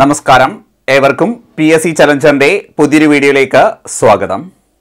നമസ്കാരം ഏവർക്കും P S C ചലഞ്ചറിന്റെ പുതിയൊരു വീഡിയോയിലേക്ക് സ്വാഗതം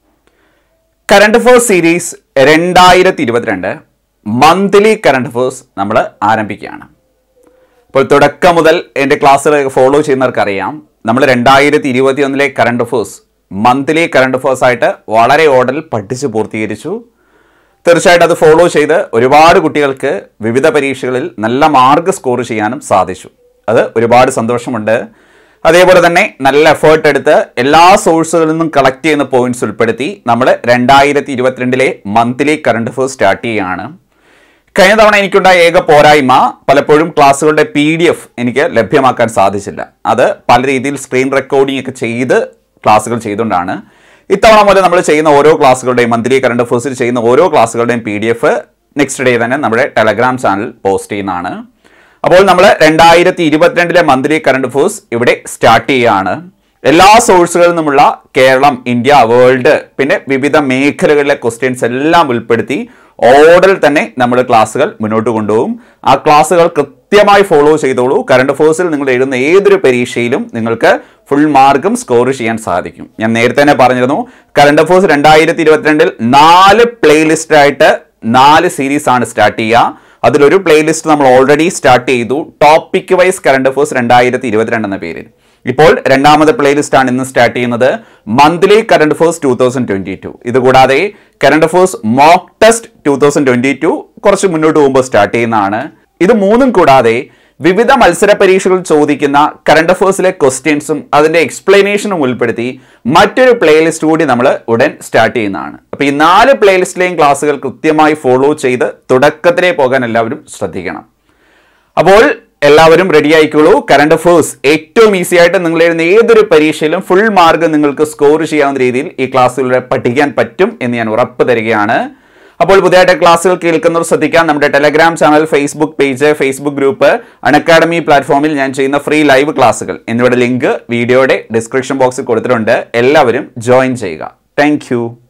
കറണ്ട് അഫേഴ്സ് സീരീസ് രണ്ടായിരത്തി ഇരുപത്തിരണ്ട് മന്ത്ലി കറണ്ട് അഫേഴ്സ് നമ്മൾ ആരംഭിക്കുകയാണ് അപ്പോൾ തുടക്കം മുതൽ എൻ്റെ ക്ലാസ്സുകൾ ഫോളോ ചെയ്യുന്നവർക്കറിയാം നമ്മൾ രണ്ടായിരത്തി ഇരുപത്തി ഒന്നിലെ current affairs monthly current affairs ആയിട്ട് വളരെ ഓർഡറിൽ പഠിച്ച് പൂർത്തീകരിച്ചു തീർച്ചയായിട്ടും അത് ഫോളോ ചെയ്ത് ഒരുപാട് കുട്ടികൾക്ക് വിവിധ പരീക്ഷകളിൽ നല്ല മാർക്ക് സ്കോർ ചെയ്യാനും സാധിച്ചു അത് ഒരുപാട് സന്തോഷമുണ്ട് അതേപോലെ തന്നെ നല്ല എഫേർട്ട് എടുത്ത് എല്ലാ സോഴ്സുകളിൽ നിന്നും കളക്ട് ചെയ്യുന്ന പോയിന്റ്സ് ഉൾപ്പെടുത്തി നമ്മൾ രണ്ടായിരത്തി ഇരുപത്തിരണ്ടിലെ മന്ത്ലി കറണ്ട് അഫേഴ്സ് സ്റ്റാർട്ട് ചെയ്യുകയാണ് കഴിഞ്ഞ തവണ എനിക്കുണ്ടായ ഏക പോരായ്മ പലപ്പോഴും ക്ലാസ്സുകളുടെ പി ഡി എഫ് എനിക്ക് ലഭ്യമാക്കാൻ സാധിച്ചില്ല അത് പല രീതിയിൽ സ്ക്രീൻ റെക്കോർഡിംഗ് ഒക്കെ ചെയ്ത് ക്ലാസ്സുകൾ ചെയ്തുകൊണ്ടാണ് ഇത്തവണ മുതൽ നമ്മൾ ചെയ്യുന്ന ഓരോ ക്ലാസ്സുകളുടെയും മന്ത്ലി കറണ്ട് അഫേഴ്സിൽ ചെയ്യുന്ന ഓരോ ക്ലാസ്സുകളുടെയും P D F next day തന്നെ നമ്മുടെ ടെലഗ്രാം ചാനൽ പോസ്റ്റ് ചെയ്യുന്നതാണ് അപ്പോൾ നമ്മൾ രണ്ടായിരത്തി ഇരുപത്തിരണ്ടിലെ മന്ത്ലി കറണ്ട് അഫേഴ്സ് ഇവിടെ സ്റ്റാർട്ട് ചെയ്യുകയാണ് എല്ലാ സോഴ്സുകളിൽ നിന്നുമുള്ള കേരളം ഇന്ത്യ വേൾഡ് പിന്നെ വിവിധ മേഖലകളിലെ ക്വസ്റ്റ്യൻസ് എല്ലാം ഉൾപ്പെടുത്തി ഓർഡറിൽ തന്നെ നമ്മൾ ക്ലാസ്സുകൾ മുന്നോട്ട് കൊണ്ടുപോകും ആ ക്ലാസ്സുകൾ കൃത്യമായി ഫോളോ ചെയ്തോളൂ കറണ്ട് അഫേഴ്സിൽ നിങ്ങൾ എഴുതുന്ന ഏതൊരു പരീക്ഷയിലും നിങ്ങൾക്ക് ഫുൾ മാർക്കും സ്കോർ ചെയ്യാൻ സാധിക്കും ഞാൻ നേരത്തെ തന്നെ പറഞ്ഞിരുന്നു കറണ്ട് അഫേഴ്സ് രണ്ടായിരത്തി ഇരുപത്തിരണ്ടിൽ നാല് പ്ലേലിസ്റ്റ് ആയിട്ട് നാല് സീരീസ് ആണ് സ്റ്റാർട്ട് ചെയ്യുക അതിലൊരു പ്ലേലിസ്റ്റ് നമ്മൾ ഓൾറെഡി സ്റ്റാർട്ട് ചെയ്തു ടോപ്പിക് വൈസ് കറണ്ട് അഫേഴ്സ് രണ്ടായിരത്തി ഇരുപത്തിരണ്ട് എന്ന പേരിൽ ഇപ്പോൾ രണ്ടാമത്തെ പ്ലേലിസ്റ്റ് ആണ് ഇന്ന് സ്റ്റാർട്ട് ചെയ്യുന്നത് monthly current affairs two thousand twenty two ഇത് കൂടാതെ current affairs mock test two thousand twenty two കുറച്ച് മുന്നോട്ട് പോകുമ്പോൾ സ്റ്റാർട്ട് ചെയ്യുന്നതാണ് ഇത് മൂന്നും കൂടാതെ വിവിധ മത്സര പരീക്ഷകൾ ചോദിക്കുന്ന കറണ്ട് അഫേഴ്സിലെ ക്വസ്റ്റ്യൻസും അതിന്റെ എക്സ്പ്ലനേഷനും ഉൾപ്പെടുത്തി മറ്റൊരു പ്ലേലിസ്റ്റ് കൂടി നമ്മൾ ഉടൻ സ്റ്റാർട്ട് ചെയ്യുന്നതാണ് അപ്പോൾ ഈ നാല് പ്ലേലിസ്റ്റിലെയും ക്ലാസ്സുകൾ കൃത്യമായി ഫോളോ ചെയ്ത് തുടക്കത്തിലേ പോകാൻ എല്ലാവരും ശ്രദ്ധിക്കണം അപ്പോൾ എല്ലാവരും റെഡി ആയിക്കോളൂ കറണ്ട് അഫേഴ്സ് ഏറ്റവും ഈസി ആയിട്ട് നിങ്ങൾ എഴുതുന്ന ഏതൊരു പരീക്ഷയിലും ഫുൾ മാർക്ക് നിങ്ങൾക്ക് സ്കോർ ചെയ്യാവുന്ന രീതിയിൽ ഈ ക്ലാസ്സുകളിലൂടെ പഠിക്കാൻ പറ്റും എന്ന് ഞാൻ ഉറപ്പ് തരികയാണ് അപ്പോൾ പുതിയതായിട്ട് ക്ലാസ്സുകൾ കേൾക്കുന്നവർ ശ്രദ്ധിക്കാം നമ്മുടെ Telegram channel Facebook page Facebook group Unacademy പ്ലാറ്റ്ഫോമിൽ ഞാൻ ചെയ്യുന്ന ഫ്രീ ലൈവ് ക്ലാസ്സുകൾ എന്നിവയുടെ ലിങ്ക് വീഡിയോയുടെ ഡിസ്ക്രിപ്ഷൻ ബോക്സിൽ കൊടുത്തിട്ടുണ്ട് എല്ലാവരും ജോയിൻ ചെയ്യുക താങ്ക്